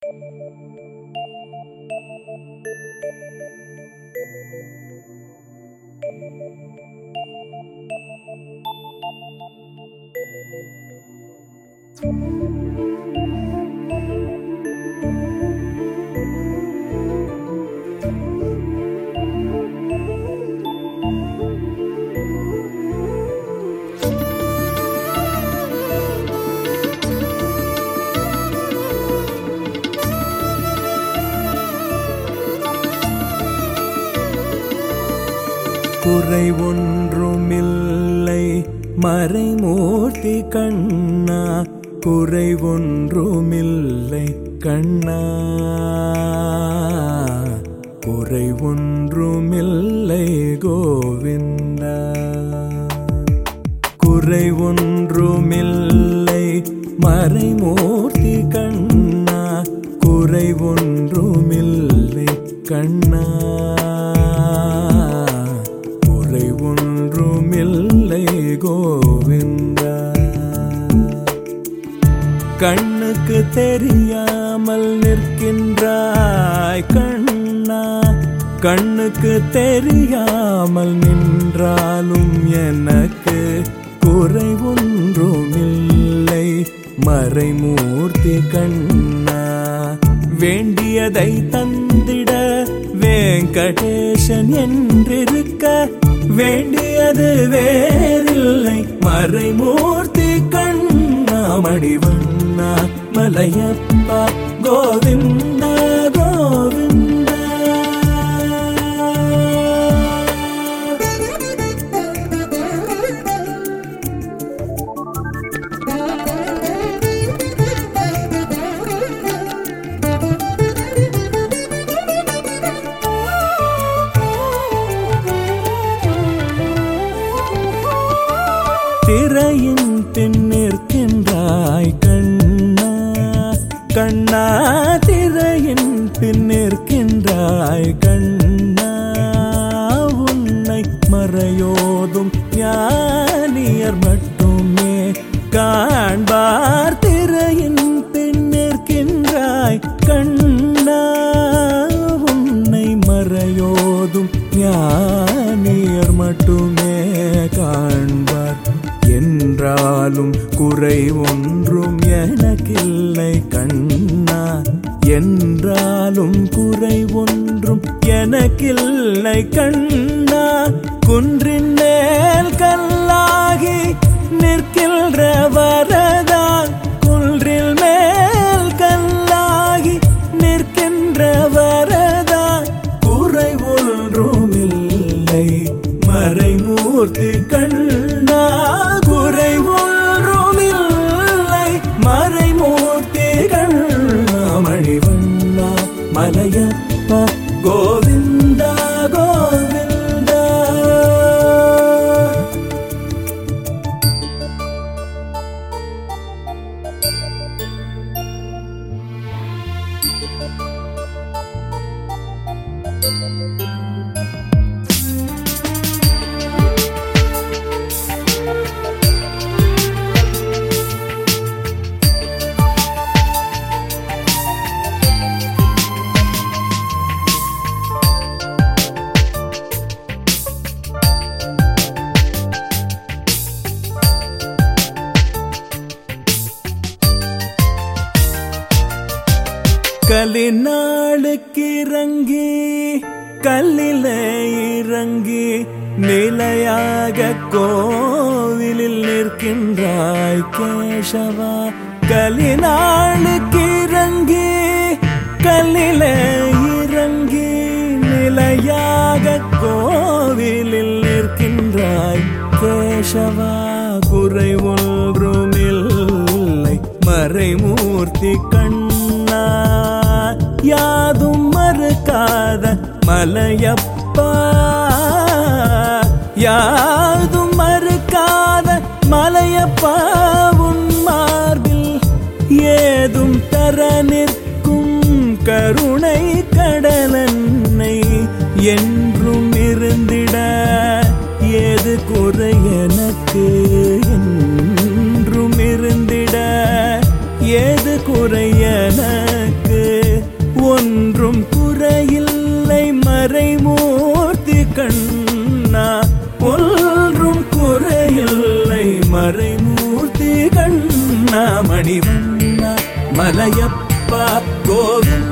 குறை ஒன்றுமில்லை மறைமூர்த்தி கண்ணா குறை ஒன்றுமில்லை கண்ணா குறை ஒன்றுமில்லை கோவிந்தா குறை ஒன்றுமில்லை மறைமூர்த்தி கண்ணா குறை ஒன்றுமில்லை கண்ணா குறை ஒன்றுமில்லை கோவிந்தா கண்ணுக்கு தெரியாமல் நிற்கின்றாய் கண்ணா கண்ணுக்கு தெரியாமல் நின்றாலும் எனக்கு குறை ஒன்றுமில்லை மறைமூர்த்தி கண்ணா வேண்டியதை தந்திட வெங்கடேசன் என்றிருக்க வேண்டியது வேறில்லை மறைமூர்த்தி கண்ணா மணிவண்ணா மலையப்பா கோவிந்தா கோவிந்தா திரையின் பின் நிற்கின்றாய் கண்ணா கண்ணா திரையின் பின் நிற்கின்றாய் கண்ணா உன்னை மறையோதும் ஞானியர் மட்டுமே காண்பார் திரையின் பின் நிற்கின்றாய் கண்ணா உன்னை மறையோதும் ஞானியர் மட்டுமே காண்பார் என்றாலும் குறை ஒன்றும் எனக்கில்லை கண்ணா என்றாலும் குறை ஒன்றும் எனக்கில்லை கண்ணா குன்றின் மேல் கல்லாகி நிற்கின்ற வரதா குன்றில் மேல் கல்லாகி நிற்கின்ற வரதா குறை ஒன்றுமில்லை மறைமூர்த்தி கண்ணா குறை ஒன்றுமில்லை மறைமூர்த்தி கண்ணா மணிவண்ணா மலையப்பா கோவிந்தா கோவிந்தா கலினாளுக்கு இறங்கி கல்லில இறங்கி நிலையாக கோவிலில் நிற்கின்றாய் கேசவா கலினாளுக்கு இறங்கி கல்லில இறங்கி நிலையாக கோவிலில் நிற்கின்றாய் கேசவா குறை ஒன்றுமில்லை மறைமூர்த்தி கண்ணா யாதும் மறுக்காத மலையப்பா யாதும் மறுக்காத மலையப்பா உன் மார்பில் ஏதும் தர நிற்கும் கருணை கடலன்னை என்றும் இருந்திட ஏது குறை எனக்கு என்றும் இருந்திட ஏது குறை எனக்கு மணிவண்ணா மலையப்பா கோவில்